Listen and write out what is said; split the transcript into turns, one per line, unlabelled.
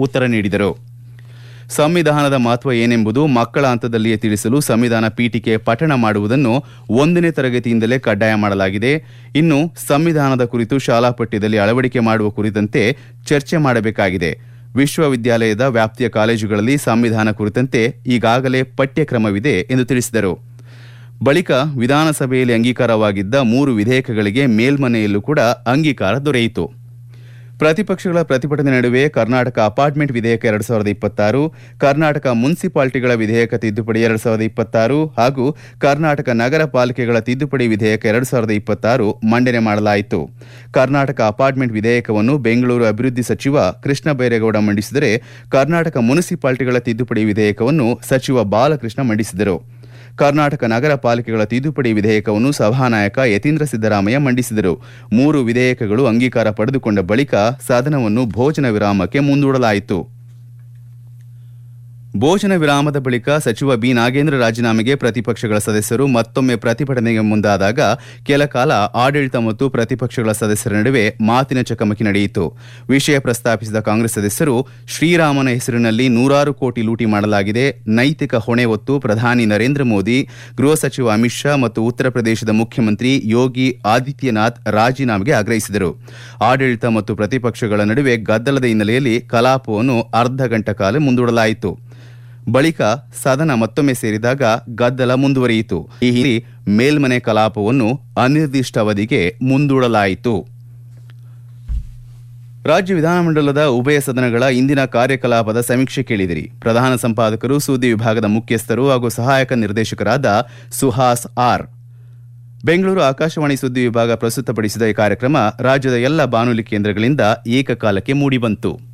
ಉತ್ತರ ನೀಡಿದರು ಸಂವಿಧಾನದ ಮಹತ್ವ ಏನೆಂಬುದು ಮಕ್ಕಳ ಹಂತದಲ್ಲಿಯೇ ತಿಳಿಸಲು ಸಂವಿಧಾನ ಪೀಠಿಕೆ ಪಠಣ ಮಾಡುವುದನ್ನು ಒಂದನೇ ತರಗತಿಯಿಂದಲೇ ಕಡ್ಡಾಯ ಮಾಡಲಾಗಿದೆ ಇನ್ನು ಸಂವಿಧಾನದ ಕುರಿತು ಶಾಲಾ ಪಠ್ಯದಲ್ಲಿ ಅಳವಡಿಕೆ ಮಾಡುವ ಕುರಿತಂತೆ ಚರ್ಚೆ ಮಾಡಬೇಕಾಗಿದೆ ವಿಶ್ವವಿದ್ಯಾಲಯದ ವ್ಯಾಪ್ತಿಯ ಕಾಲೇಜುಗಳಲ್ಲಿ ಸಂವಿಧಾನ ಕುರಿತಂತೆ ಈಗಾಗಲೇ ಪಠ್ಯಕ್ರಮವಿದೆ ಎಂದು ತಿಳಿಸಿದರು ಬಳಿಕ ವಿಧಾನಸಭೆಯಲ್ಲಿ ಅಂಗೀಕಾರವಾಗಿದ್ದ ಮೂರು ವಿಧೇಯಕಗಳಿಗೆ ಮೇಲ್ಮನೆಯಲ್ಲೂ ಕೂಡ ಅಂಗೀಕಾರ ದೊರೆಯಿತು ಪ್ರತಿಪಕ್ಷಗಳ ಪ್ರತಿಭಟನೆ ನಡುವೆ ಕರ್ನಾಟಕ ಅಪಾರ್ಟ್ಮೆಂಟ್ ವಿಧೇಯಕ ಎರಡ್ ಸಾವಿರದ ಇಪ್ಪತ್ತಾರು ಕರ್ನಾಟಕ ಮುನ್ಸಿಪಾಲಿಟಿಗಳ ವಿಧೇಯಕ ತಿದ್ದುಪಡಿ ಎರಡ್ ಸಾವಿರದ ಇಪ್ಪತ್ತಾರು ಹಾಗೂ ಕರ್ನಾಟಕ ನಗರ ಪಾಲಿಕೆಗಳ ತಿದ್ದುಪಡಿ ವಿಧೇಯಕ ಎರಡ್ ಸಾವಿರದ ಇಪ್ಪತ್ತಾರು ಮಂಡನೆ ಮಾಡಲಾಯಿತು ಕರ್ನಾಟಕ ಅಪಾರ್ಟ್ಮೆಂಟ್ ವಿಧೇಯಕವನ್ನು ಬೆಂಗಳೂರು ಅಭಿವೃದ್ಧಿ ಸಚಿವ ಕೃಷ್ಣ ಬೈರೇಗೌಡ ಮಂಡಿಸಿದರೆ ಕರ್ನಾಟಕ ಮುನ್ಸಿಪಾಲಿಟಿಗಳ ತಿದ್ದುಪಡಿ ವಿಧೇಯಕವನ್ನು ಸಚಿವ ಬಾಲಕೃಷ್ಣ ಮಂಡಿಸಿದರು ಕರ್ನಾಟಕ ನಗರ ಪಾಲಿಕೆಗಳ ತಿದ್ದುಪಡಿ ವಿಧೇಯಕವನ್ನು ಸಭಾನಾಯಕ ಯತೀಂದ್ರ ಸಿದ್ದರಾಮಯ್ಯ ಮಂಡಿಸಿದರು ಮೂರು ವಿಧೇಯಕಗಳು ಅಂಗೀಕಾರ ಪಡೆದುಕೊಂಡ ಬಳಿಕ ಸದನವನ್ನು ಭೋಜನ ವಿರಾಮಕ್ಕೆ ಮುಂದೂಡಲಾಯಿತು ಭೋಜನ ವಿರಾಮದ ಬಳಿಕ ಸಚಿವ ಬಿ ನಾಗೇಂದ್ರ ರಾಜೀನಾಮೆಗೆ ಪ್ರತಿಪಕ್ಷಗಳ ಸದಸ್ಯರು ಮತ್ತೊಮ್ಮೆ ಪ್ರತಿಭಟನೆಗೆ ಮುಂದಾದಾಗ ಕೆಲ ಕಾಲ ಆಡಳಿತ ಮತ್ತು ಪ್ರತಿಪಕ್ಷಗಳ ಸದಸ್ಯರ ನಡುವೆ ಮಾತಿನ ಚಕಮಕಿ ನಡೆಯಿತು ವಿಷಯ ಪ್ರಸ್ತಾಪಿಸಿದ ಕಾಂಗ್ರೆಸ್ ಸದಸ್ಯರು ಶ್ರೀರಾಮನ ಹೆಸರಿನಲ್ಲಿ ನೂರಾರು ಕೋಟಿ ಲೂಟಿ ಮಾಡಲಾಗಿದೆ ನೈತಿಕ ಹೊಣೆ ಹೊತ್ತು ಪ್ರಧಾನಿ ನರೇಂದ್ರ ಮೋದಿ ಗೃಹ ಸಚಿವ ಅಮಿತ್ ಶಾ ಮತ್ತು ಉತ್ತರ ಪ್ರದೇಶದ ಮುಖ್ಯಮಂತ್ರಿ ಯೋಗಿ ಆದಿತ್ಯನಾಥ್ ರಾಜೀನಾಮೆಗೆ ಆಗ್ರಹಿಸಿದರು ಆಡಳಿತ ಮತ್ತು ಪ್ರತಿಪಕ್ಷಗಳ ನಡುವೆ ಗದ್ದಲದ ಹಿನ್ನೆಲೆಯಲ್ಲಿ ಕಲಾಪವನ್ನು ಅರ್ಧ ಗಂಟೆ ಕಾಲ ಮುಂದೂಡಲಾಯಿತು ಬಳಿಕ ಸದನ ಮತ್ತೊಮ್ಮೆ ಸೇರಿದಾಗ ಗದ್ದಲ ಮುಂದುವರಿಯಿತು ಈ ಹಿನ್ನೆಲೆ ಮೇಲ್ಮನೆ ಕಲಾಪವನ್ನು ಅನಿರ್ದಿಷ್ಟಾವಧಿಗೆ ಮುಂದೂಡಲಾಯಿತು ರಾಜ್ಯ ವಿಧಾನಮಂಡಲದ ಉಭಯ ಸದನಗಳ ಇಂದಿನ ಕಾರ್ಯಕಲಾಪದ ಸಮೀಕ್ಷೆ ಕೇಳಿದಿರಿ ಪ್ರಧಾನ ಸಂಪಾದಕರು ಸುದ್ದಿ ವಿಭಾಗದ ಮುಖ್ಯಸ್ಥರು ಹಾಗೂ ಸಹಾಯಕ ನಿರ್ದೇಶಕರಾದ ಸುಹಾಸ್ ಆರ್ ಬೆಂಗಳೂರು ಆಕಾಶವಾಣಿ ಸುದ್ದಿ ವಿಭಾಗ ಪ್ರಸ್ತುತಪಡಿಸಿದ ಈ ಕಾರ್ಯಕ್ರಮ ರಾಜ್ಯದ ಎಲ್ಲ ಬಾನುಲಿ ಕೇಂದ್ರಗಳಿಂದ ಏಕಕಾಲಕ್ಕೆ ಮೂಡಿಬಂತು